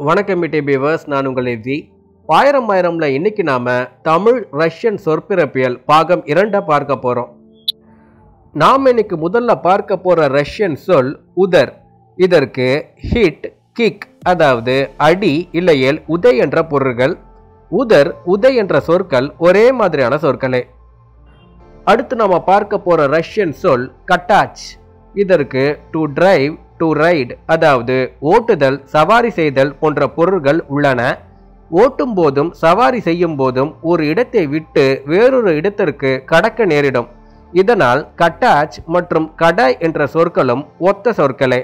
வணக்கம் மிட்டி பீவர்ஸ் நான் உங்கள் எவ்வி ஆயிரம் ஆயிரம்ல இன்னைக்கு நாம தமிழ் ரஷ்யன் சொற்பிறப்பியல் பாகம் இரண்டை பார்க்க போறோம் நாம் இன்னைக்கு முதல்ல பார்க்க போற ரஷ்யன் சொல் உதர் இதற்கு ஹிட் கிக் அதாவது அடி இல்லையேல் உதை என்ற பொருள்கள் உதர் உதை என்ற சொற்கள் ஒரே மாதிரியான சொற்களே அடுத்து நாம பார்க்க போற ரஷ்யன் சொல் கட்டாச் இதற்கு டு டிரைவ் டு ரைட் அதாவது ஓட்டுதல் சவாரி செய்தல் போன்ற பொருள்கள் உள்ளன ஓட்டும் போதும் சவாரி செய்யும் போதும் ஒரு இடத்தை விட்டு வேறொரு இடத்திற்கு கடக்க நேரிடும் இதனால் கட்டாச் மற்றும் கடாய் என்ற சொற்களும் ஒத்த சொற்களே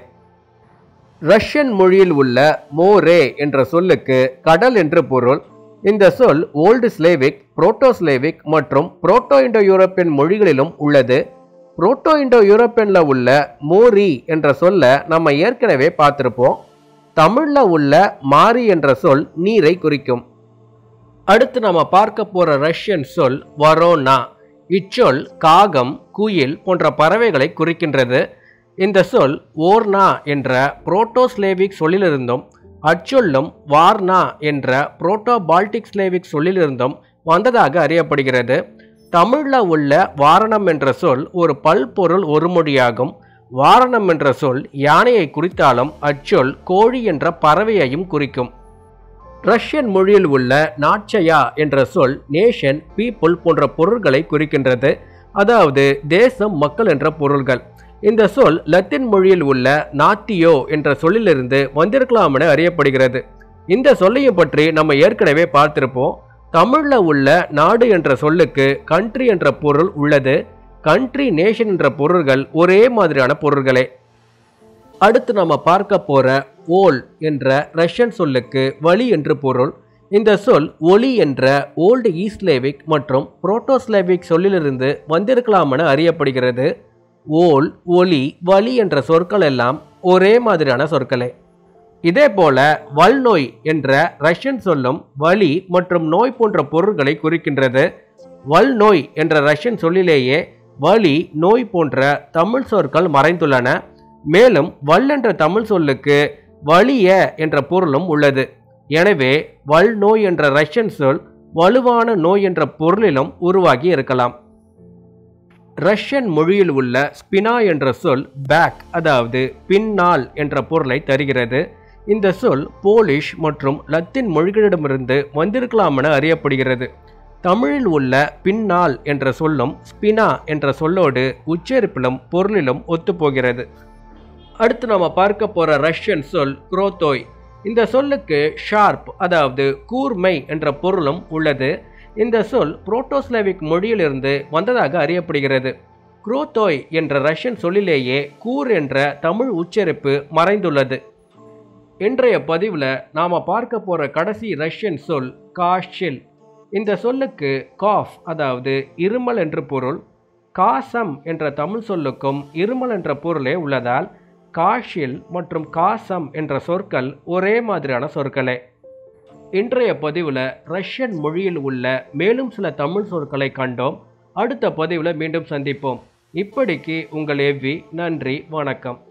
ரஷ்யன் மொழியில் உள்ள மோரே என்ற சொல்லுக்கு கடல் என்று பொருள் இந்த சொல் ஓல்டு ஸ்லேவிக் புரோட்டோ ஸ்லேவிக் மற்றும் புரோட்டோ இண்டோ யூரோப்பியன் மொழிகளிலும் உள்ளது புரோட்டோ இண்டோ யூரோப்பியன்ல உள்ள மோரி என்ற சொல்ல நம்ம ஏற்கனவே பார்த்திருப்போம் தமிழ்ல உள்ள மாரி என்ற சொல் நீரை குறிக்கும் அடுத்து நாம பார்க்க போற ரஷ்யன் சொல் வரோனா இச்சொல் காகம் குயில் போன்ற பறவைகளை குறிக்கின்றது இந்த சொல் ஓர்னா என்ற புரோட்டோ ஸ்லேவிக் சொல்லிலிருந்தும் அச்சொல்லும் வார்னா என்ற புரோட்டோ பால்டிக் ஸ்லேவிக் சொல்லிலிருந்தும் வந்ததாக அறியப்படுகிறது தமிழ்ல உள்ள வாரணம் என்ற சொல் ஒரு பல்பொருள் ஒரு மொழியாகும் வாரணம் என்ற சொல் யானையை குறித்தாலும் அச்சொல் கோழி என்ற பறவையையும் குறிக்கும் ரஷ்யன் மொழியில் உள்ள நாட்சயா என்ற சொல் நேஷன் பீப்புள் போன்ற பொருள்களை குறிக்கின்றது அதாவது தேசம் மக்கள் என்ற பொருள்கள் இந்த சொல் லத்தீன் மொழியில் உள்ள நாத்தியோ என்ற சொல்லிலிருந்து வந்திருக்கலாம் என அறியப்படுகிறது இந்த சொல்லையும் பற்றி நம்ம ஏற்கனவே பார்த்திருப்போம் தமிழ்ல உள்ள நாடு என்ற சொல்லுக்கு கண்ட்ரி என்ற பொருள் உள்ளது கண்ட்ரி நேஷன் என்ற பொருள்கள் ஒரே மாதிரியான பொருள்களே அடுத்து நம்ம பார்க்க போற ஓல் என்ற ரஷ்யன் சொல்லுக்கு வழி என்று பொருள் இந்த சொல் ஒலி என்ற ஓல்டு ஈஸ்லேவிக் மற்றும் புரோட்டோஸ்லேவிக் சொல்லிலிருந்து வந்திருக்கலாம் என அறியப்படுகிறது ஓல் ஒலி வலி என்ற சொற்கள் எல்லாம் ஒரே மாதிரியான சொற்களே இதே போல வல்நோய் என்ற ரஷ்யன் சொல்லும் வலி மற்றும் நோய் போன்ற பொருள்களை குறிக்கின்றது வல்நோய் என்ற ரஷ்யன் சொல்லிலேயே வலி நோய் போன்ற தமிழ் சொற்கள் மறைந்துள்ளன மேலும் வல் என்ற தமிழ் சொல்லுக்கு வலிய என்ற பொருளும் உள்ளது எனவே வல் நோய் என்ற ரஷ்யன் சொல் வலுவான நோய் என்ற பொருளிலும் உருவாகி இருக்கலாம் ரஷ்யன் மொழியில் உள்ள ஸ்பினா என்ற சொல் பேக் அதாவது பின்னால் என்ற பொருளை தருகிறது இந்த சொல் போலிஷ் மற்றும் லத்தீன் மொழிகளிடமிருந்து வந்திருக்கலாம் என அறியப்படுகிறது தமிழில் உள்ள பின்னால் என்ற சொல்லும் ஸ்பினா என்ற சொல்லோடு உச்சரிப்பிலும் பொருளிலும் ஒத்துப்போகிறது அடுத்து நம்ம பார்க்க போற ரஷ்யன் சொல் குரோத்தோய் இந்த சொல்லுக்கு ஷார்ப் அதாவது கூர்மை என்ற பொருளும் உள்ளது இந்த சொல் புரோட்டோஸ்லாவிக் மொழியிலிருந்து வந்ததாக அறியப்படுகிறது குரோத்தோய் என்ற ரஷ்யன் சொல்லிலேயே கூர் என்ற தமிழ் உச்சரிப்பு மறைந்துள்ளது இன்றைய பதிவில் நாம் பார்க்க போகிற கடைசி ரஷ்யன் சொல் காஷில் இந்த சொல்லுக்கு காஃப் அதாவது இருமல் என்று பொருள் காசம் என்ற தமிழ் சொல்லுக்கும் இருமல் என்ற பொருளே உள்ளதால் காஷில் மற்றும் காசம் என்ற சொற்கள் ஒரே மாதிரியான சொற்களே இன்றைய பதிவில் ரஷ்யன் மொழியில் உள்ள மேலும் சில தமிழ் சொற்களை கண்டோம் அடுத்த பதிவில் மீண்டும் சந்திப்போம் இப்படிக்கு உங்கள் எவ்வி நன்றி வணக்கம்